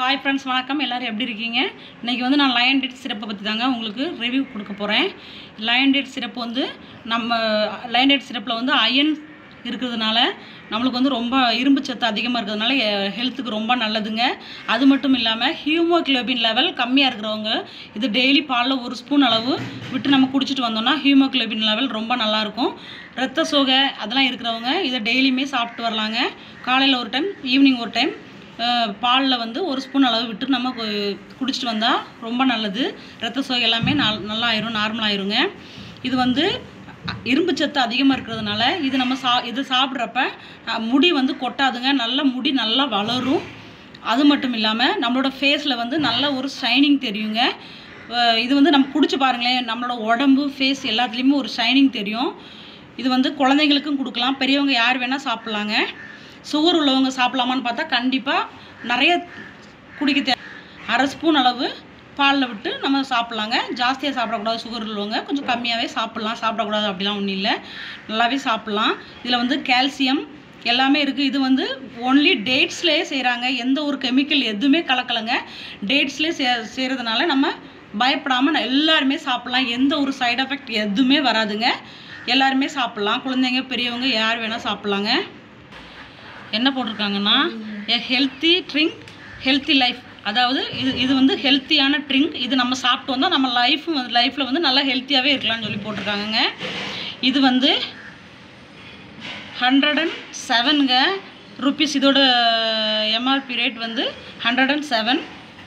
hi friends வணக்கம் எல்லோரும் எப்படி இருக்கீங்க இன்றைக்கி வந்து நான் லயன் டேட் சிறப்பை பற்றி தாங்க உங்களுக்கு ரிவ்யூ கொடுக்க போகிறேன் லயன் டேட் சிறப்பு வந்து நம்ம லயன் டேட் சிறப்பில் வந்து அயன் இருக்கிறதுனால நம்மளுக்கு வந்து ரொம்ப இரும்பு சத்து அதிகமாக இருக்கிறதுனால ஹெல்த்துக்கு ரொம்ப நல்லதுங்க அது மட்டும் இல்லாமல் ஹியூமோக்ளோபின் லெவல் கம்மியாக இருக்கிறவங்க இது டெய்லி பாலில் ஒரு ஸ்பூன் அளவு விட்டு நம்ம குடிச்சிட்டு வந்தோம்னா ஹியூமோக்ளோபின் லெவல் ரொம்ப நல்லாயிருக்கும் ரத்த சோகை அதெல்லாம் இருக்கிறவங்க இதை டெய்லியுமே சாப்பிட்டு வரலாங்க காலையில் ஒரு டைம் ஈவினிங் ஒரு டைம் பாலில் வந்து ஒரு ஸ்பூன் அளவு விட்டு நம்ம கு- குடிச்சிட்டு வந்தால் ரொம்ப நல்லது ரத்த சோகை எல்லாமே நல் நல்லா ஆயிரும் நார்மல் ஆயிருங்க இது வந்து அ- இரும்பு சத்து அதிகமாக இருக்கிறதுனால இது நம்ம சா இது சாப்பிட்றப்ப அஹ், முடி வந்து கொட்டாதுங்க நல்ல முடி நல்லா வளரும் அது மட்டும் இல்லாமல் நம்மளோட ஃபேஸில் வந்து நல்ல ஒரு ஷைனிங் தெரியுங்க அஹ், இது வந்து நம்ம குடிச்சு பாருங்களேன் நம்மளோட உடம்பு ஃபேஸ் எல்லாத்துலேயுமே ஒரு ஷைனிங் தெரியும் இது வந்து குழந்தைங்களுக்கும் கொடுக்கலாம் பெரியவங்க யார் வேணால் சாப்பிட்லாங்க சுகர் உள்ளவங்க சாப்பிடலாமான்னு பார்த்தா கண்டிப்பாக நிறைய குடிக்க தே அரை ஸ்பூன் அளவு பாலில் விட்டு நம்ம சாப்பிட்லாங்க ஜாஸ்தியாக சாப்பிடக்கூடாது சுகர் உள்ளவங்க கொஞ்சம் கம்மியாகவே சாப்பிட்லாம் சாப்பிடக்கூடாது அப்படிலாம் ஒன்றும் இல்லை நல்லாவே சாப்பிட்லாம் இதில் வந்து கால்சியம் எல்லாமே இருக்குது இது வந்து ஒன்லி டேட்ஸ்லேயே செய்கிறாங்க எந்த ஒரு கெமிக்கல் எதுவுமே கலக்கலைங்க டேட்ஸ்லேயே சே செய்கிறதுனால நம்ம பயப்படாமல் எல்லாருமே சாப்பிட்லாம் எந்த ஒரு சைடு எஃபெக்ட் எதுவுமே வராதுங்க எல்லாருமே சாப்பிட்லாம் குழந்தைங்க பெரியவங்க யார் வேணால் சாப்பிட்லாங்க என்ன போட்டிருக்காங்கன்னா a healthy drink healthy life அதாவது இது இது வந்து ஹெல்த்தியான ட்ரிங்க் இது நம்ம சாப்பிட்டு வந்தால் நம்ம லைஃப் லைஃப்பில் வந்து நல்லா ஹெல்த்தியாகவே இருக்கலாம்னு சொல்லி போட்டிருக்காங்கங்க இது வந்து ஹண்ட்ரட் அண்ட் செவனுங்க ருபீஸ் இதோட எம்ஆர்பி ரேட் வந்து ஹண்ட்ரட் அண்ட் செவன்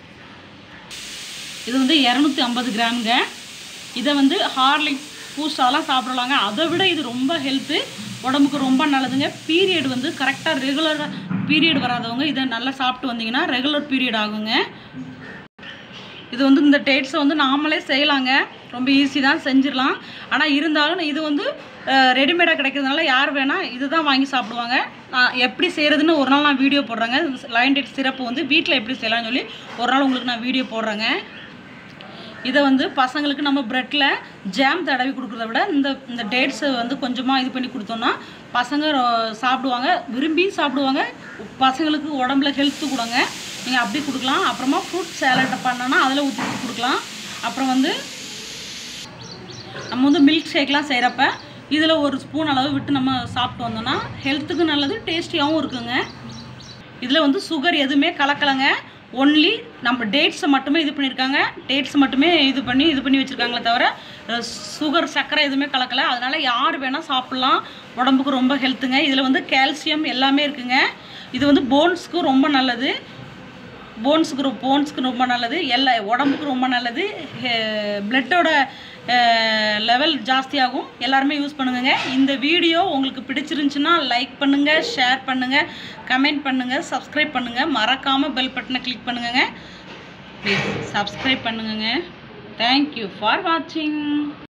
இது வந்து இரநூத்தி ஐம்பது கிராமுங்க இதை வந்து ஹார்லிக் பூஸ்டாலாம் சாப்பிடலாங்க அதை விட இது ரொம்ப ஹெல்த்து உடம்புக்கு ரொம்ப நல்லதுங்க பீரியட் வந்து கரெக்டாக ரெகுலராக பீரியட் வராதவங்க இதை நல்லா சாப்பிட்டு வந்தீங்கன்னா ரெகுலர் பீரியட் ஆகுங்க இது வந்து இந்த டேட்ஸை வந்து நாமளே செய்யலாங்க ரொம்ப ஈஸி தான் செஞ்சிடலாம் ஆனால் இருந்தாலும் இது வந்து ரெடிமேடாக கிடைக்கிறதுனால யார் வேணால் இது தான் வாங்கி சாப்பிடுவாங்க நான் எப்படி செய்கிறதுன்னு ஒரு நாள் நான் வீடியோ போடுறேங்க லயன் டேட் சிறப்பு வந்து வீட்டில் எப்படி செய்யலாம்னு சொல்லி ஒரு நாள் உங்களுக்கு நான் வீடியோ போடுறேங்க இதை வந்து பசங்களுக்கு நம்ம ப்ரெட்டில் ஜாம் தடவி கொடுக்குறத விட இந்த இந்த டேட்ஸை வந்து கொஞ்சமாக இது பண்ணி கொடுத்தோம்னா பசங்க ரொ- சாப்பிடுவாங்க விரும்பி சாப்பிடுவாங்க பசங்களுக்கு உடம்புல ஹெல்த்து கொடுங்க நீங்கள் அப்படி கொடுக்கலாம் அப்புறமா ஃப்ரூட் சேலட்டை பண்ணோன்னா அதில் ஊற்றி கொடுக்கலாம் அப்புறம் வந்து நம்ம வந்து மில்க் ஷேக்லாம் செய்கிறப்ப இதில் ஒரு ஸ்பூன் அளவு விட்டு நம்ம சாப்பிட்டு வந்தோம்னா ஹெல்த்துக்கு நல்லது டேஸ்டியாகவும் இருக்குங்க இதில் வந்து சுகர் எதுவுமே கலக்கலைங்க ஒன்லி நம்ம டேட்ஸை மட்டுமே இது பண்ணியிருக்காங்க டேட்ஸ் மட்டுமே இது பண்ணி இது பண்ணி வச்சுருக்காங்களே தவிர சுகர் சர்க்கரை எதுவுமே கலக்கலை அதனால் யார் வேணால் சாப்பிட்லாம் உடம்புக்கு ரொம்ப ஹெல்த்துங்க இதில் வந்து கால்சியம் எல்லாமே இருக்குங்க இது வந்து போன்ஸ்க்கு ரொம்ப நல்லது போன்ஸுக்கு போன்ஸ்க்கு ரொம்ப நல்லது எல்லா உடம்புக்கு ரொம்ப நல்லது பிளட்டோட லெவல் ஜாஸ்தியாகும் எல்லாருமே யூஸ் பண்ணுங்க இந்த வீடியோ உங்களுக்கு பிடிச்சிருந்துச்சுன்னா லைக் பண்ணுங்கள் ஷேர் பண்ணுங்கள் கமெண்ட் பண்ணுங்கள் சப்ஸ்கிரைப் பண்ணுங்கள் மறக்காமல் பெல் பட்டனை கிளிக் பண்ணுங்க ப்ளீஸ் சப்ஸ்கிரைப் பண்ணுங்க தேங்க்யூ ஃபார் வாட்சிங்